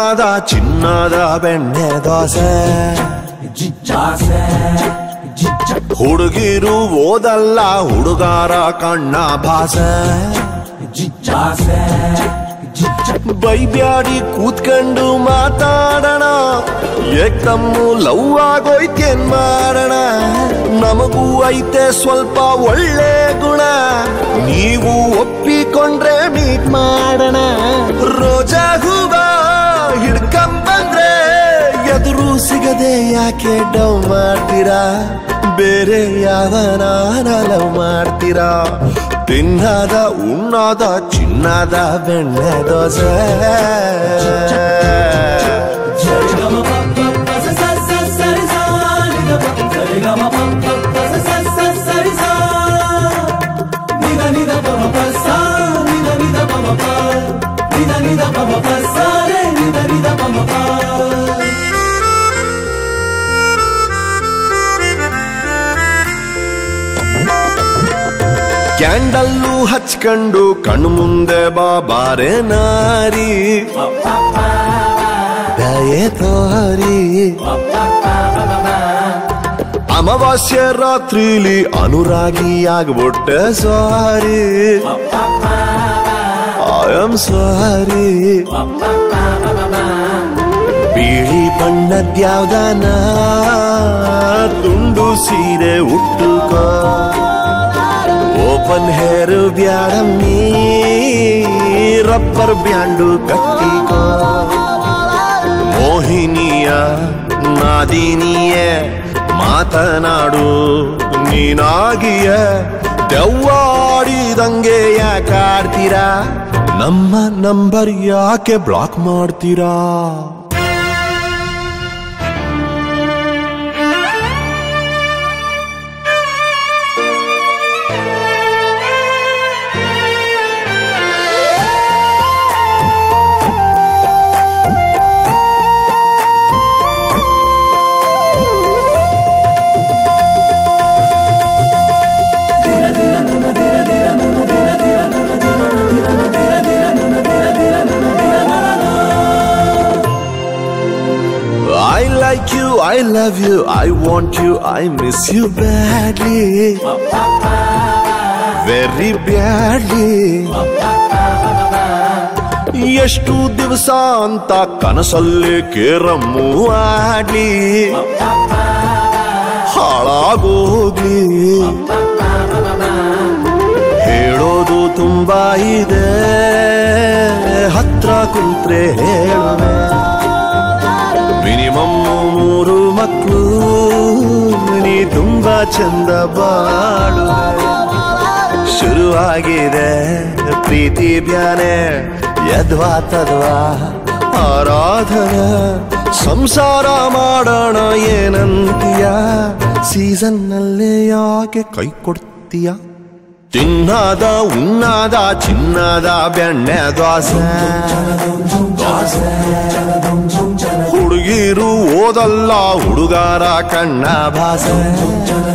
ಉಣ್ಣಾದ ಚಿನ್ನದ ಬೆಣ್ಣೆ ದೋಸೆ ಹುಡುಗಿರು ಓದಲ್ಲ ಹುಡುಗಾರ ಕಣ್ಣ ಭಾಸೆ ಬೈಬ್ಯಾಡಿ ಕೂತ್ಕೊಂಡು ಮಾತಾಡೋಣ ಏಕಮ್ಮು ಲವ್ ಆಗೋಯ್ತೇನ್ ಮಾಡೋಣ ನಮಗೂ ಐತೆ ಸ್ವಲ್ಪ ಒಳ್ಳೆ ಗುಣ ನೀವು ಒಪ್ಪಿಕೊಂಡ್ರೆ ಮೀಟ್ ಮಾಡೋಣ ರೋಜಾ ಹೂವ ಹಿಡ್ಕೊಂಬಂದ್ರೆ ಎದುರು ಸಿಗದೆ ಯಾಕೆ ಡವ್ ಮಾಡ್ತೀರಾ ಬೇರೆ ಯಾವನ ಲವ್ ಮಾಡ್ತೀರಾ ತಿನ್ನದ ಉಣ್ಣದ ಚಿನ್ನದ ಬೆಣ್ಣೆ ದೋಸೆ ಕ್ಯಾಂಡಲ್ಲು ಹಚ್ಕೊಂಡು ಕಣ್ಣು ಮುಂದೆ ಬಾಬಾರೆ ನಾರಿ ದಯೆ ತೋರಿ ಅಮಾವಾಸ್ಯ ರಾತ್ರಿಲಿ ಅನುರಾಗಿ ಆಗ್ಬಿಟ್ಟೆ ಸಾರಿ ಐ ಆಮ್ ಸಾರಿ ಬಿಳಿ ಬಣ್ಣದ್ಯಾವ್ದಾನ ತುಂಡು ಸೀರೆ ಉಟ್ಟುಕೋ ಓಪನ್ ಹೇರ್ ಬ್ಯಾಡಮ್ಮಿ ರಬ್ಬರ್ ಬ್ಯಾಂಡು ಕಟ್ಟಿಕೋ ಮೋಹಿನಿಯ ನಾದಿನಿಯ ಮಾತನಾಡು ನೀನಾಗಿಯ ದೆವ್ವಾಡಿದಂಗೆ ಯಾಕಾಡ್ತೀರಾ ನಮ್ಮ ನಂಬರ್ ಯಾಕೆ ಬ್ಲಾಕ್ ಮಾಡ್ತೀರಾ I like you, I love you, I want you, I miss you badly. Very badly. ಎಷ್ಟು ದಿವಸ ಅಂತ ಕನಸಲ್ಲಿ ಕೇರಮ್ಮು ಆಡ್ಲಿ ಹಾಳಾಗೋಗ್ಲಿ ಹೇಳೋದು ತುಂಬಾ ಇದೆ ಹತ್ರ ಕುಂತ್ರೆ ಹೇಳುವೆ ಮಿನಿಮಮ್ ಮೂರು ಮಕ್ಕಳು ನೀ ತುಂಬಾ ಚಂದ ಬಾಳು ಶುರುವಾಗಿದೆ ಪ್ರೀತಿ ಬ್ಯಾನೆ ಯದ್ವಾ ತದ್ವಾ ಆರಾಧನ ಸಂಸಾರ ಮಾಡೋಣ ಏನಂತೀಯ ಸೀಸನ್ ನಲ್ಲೇ ಯಾಕೆ ಕೈ ಕೊಡ್ತೀಯ ತಿನ್ನದ ಉಣ್ಣದ ಚಿನ್ನದ ಬೆಣ್ಣೆ ದೋಸೆ ಹುಡುಗಿರು ಓದಲ್ಲ ಹುಡುಗಾರ ಕಣ್ಣ ಭಾಸೆ